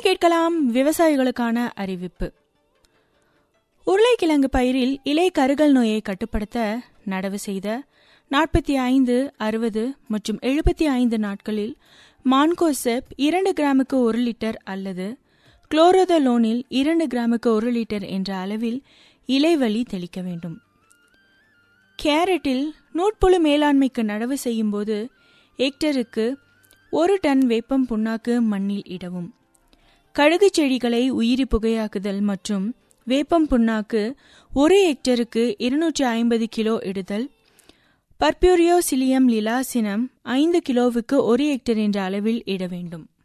கேட்கலாம் விவசாயிகளுக்கான அறிவிப்பு உருளைக்கிழங்கு பயிரில் இலை கருகல் நோயை கட்டுப்படுத்த நடவு செய்த நாற்பத்தி ஐந்து அறுபது மற்றும் எழுபத்தி ஐந்து நாட்களில் மான்கோசெப் இரண்டு கிராமுக்கு ஒரு லிட்டர் அல்லது குளோரோதலோனில் இரண்டு கிராமுக்கு ஒரு லிட்டர் என்ற அளவில் இலைவழி தெளிக்க வேண்டும் கேரட்டில் நூட்புழு மேலாண்மைக்கு நடவு செய்யும்போது ஹெக்டருக்கு ஒரு டன் வேப்பம் புண்ணாக்கு மண்ணில் இடவும் கழுகு செடிகளை உயிரி புகையாக்குதல் மற்றும் வேப்பம் புண்ணாக்கு ஒரு ஹெக்டருக்கு இருநூற்றி ஐம்பது கிலோ இடுதல் பர்பியூரியோ சிலியம் லிலாசினம் ஐந்து கிலோவுக்கு ஒரு ஹெக்டர் என்ற அளவில் இட வேண்டும்